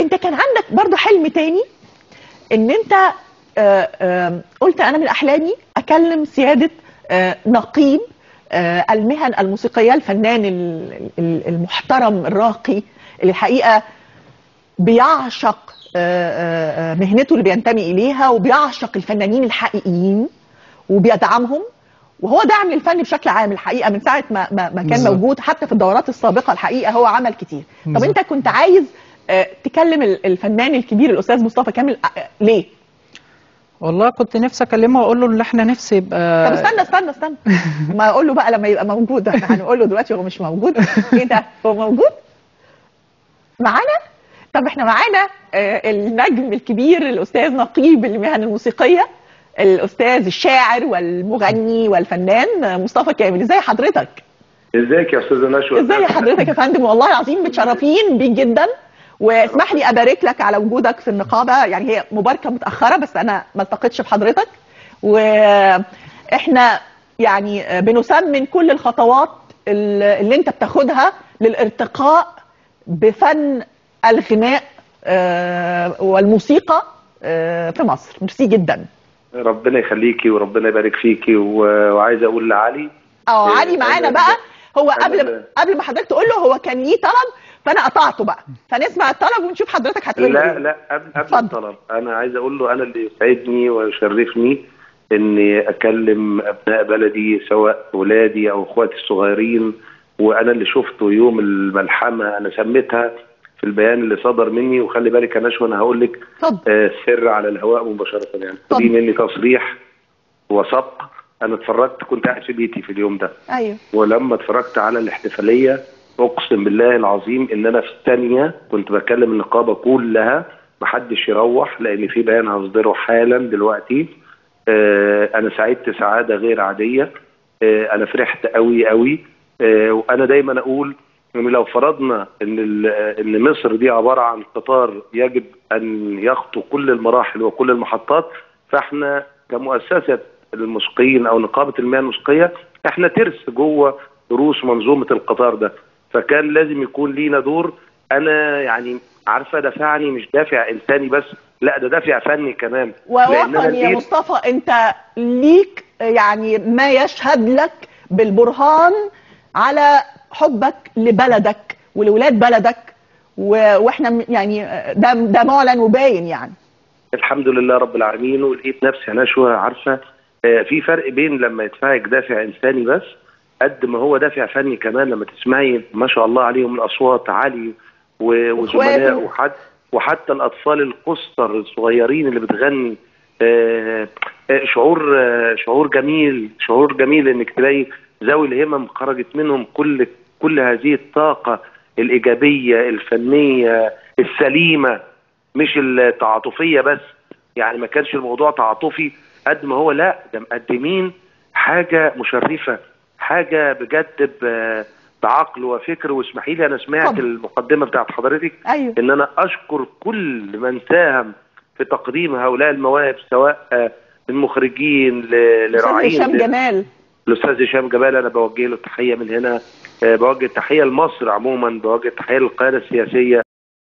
انت كان عندك برضو حلم تاني ان انت آه، آه، قلت انا من احلامي اكلم سياده آه، نقيب آه، المهن الموسيقيه الفنان ال- ال- المحترم الراقي اللي الحقيقه بيعشق آه، آه، آه، مهنته اللي بينتمي اليها وبيعشق الفنانين الحقيقيين وبيدعمهم وهو داعم للفن بشكل عام الحقيقه من ساعه ما ما, ما كان بالظبط. موجود حتى في الدورات السابقه الحقيقه هو عمل كتير طب بالظبط. انت كنت عايز آه، تكلم ال- الفنان الكبير الاستاذ مصطفى كامل آه، ليه والله كنت نفسي اكلمه واقول له ان احنا نفسي يبقى طب استنى استنى استنى ما اقول له بقى لما يبقى موجود احنا هنقول له دلوقتي هو مش موجود ايه ده هو موجود معانا طب احنا معانا آه، النجم الكبير الاستاذ نقيب المهن الموسيقيه الاستاذ الشاعر والمغني والفنان آه، مصطفى كامل ازاي حضرتك ازيك يا استاذه نشوى ازاي حضرتك يا فندم والله العظيم متشرفين بيك جدا واسمح لي ابارك لك على وجودك في النقابه يعني هي مباركه متاخره بس انا ما التقيتش بحضرتك واحنا يعني بنسمن كل الخطوات اللي انت بتاخدها للارتقاء بفن الغناء آه، والموسيقى آه، في مصر ميرسي جدا ربنا يخليكي وربنا يبارك فيكي و- وعايز اقول لعلي اه إيه، علي معانا أنا- بقى هو أنا- قبل قبل ما حضرتك تقول له هو كان ليه طلب فانا قطعته بقى فنسمع الطلب ونشوف حضرتك هتقول له لا إيه. لا قبل قبل اتفضل. الطلب انا عايز اقول له انا اللي يسعدني ويشرفني اني اكلم ابناء بلدي سواء اولادي او اخواتي الصغيرين وانا اللي شفته يوم الملحمه انا سميتها في البيان اللي صدر مني وخلي بالك يا نشوى انا هقول لك اتفضل آه، سر على الهواء مباشره يعني اتفضل. دي مني تصريح وسبق انا اتفرجت كنت قاعد في بيتي في اليوم ده ايوه ولما اتفرجت على الاحتفاليه اقسم بالله العظيم ان انا في ثانيه كنت بكلم النقابه كلها محدش يروح لان في بيان هصدره حالا دلوقتي آه انا سعدت سعاده غير عاديه آه انا فرحت قوي قوي آه وانا دايما اقول ان لو فرضنا ان ال- ان مصر دي عباره عن قطار يجب ان يخطو كل المراحل وكل المحطات فاحنا كمؤسسه الموسيقيين او نقابه المهن الموسيقيه احنا ترس جوه رؤوس منظومه القطار ده فكان لازم يكون لينا دور انا يعني عارفه دافعني مش دافع انساني بس لا ده دافع فني كمان لأن أنا ووطني يا لقيت- مصطفى انت ليك يعني ما يشهد لك بالبرهان على حبك لبلدك ولولاد بلدك و- واحنا م- يعني ده ده معلن وباين يعني الحمد لله رب العالمين ولقيت نفسي يا نشوى عارفه آه، في فرق بين لما يدفعك دافع انساني بس قد ما هو دافع فني كمان لما تسمعي ما شاء الله عليهم الاصوات عالي و- وزملاء وإخواته. وحد وحتى الاطفال القصر الصغيرين اللي بتغني آه، آه، شعور آه، شعور جميل شعور جميل انك تلاقي ذوي الهمم خرجت منهم كل كل هذه الطاقه الايجابيه الفنيه السليمه مش التعاطفيه بس يعني ما كانش الموضوع تعاطفي قد ما هو لا ده مقدمين حاجه مشرفه حاجه بجد ب- بعقل وفكر واسمحي لي انا سمعت اتفضل. المقدمه بتاعت حضرتك ايوه ان انا اشكر كل من ساهم في تقديم هؤلاء المواهب سواء آه، من مخرجين ل- استاذ لراعين هشام ل- جمال الاستاذ هشام جبال انا بوجه له تحيه من هنا آه، بوجه تحيه لمصر عموما بوجه تحيه للقياده السياسيه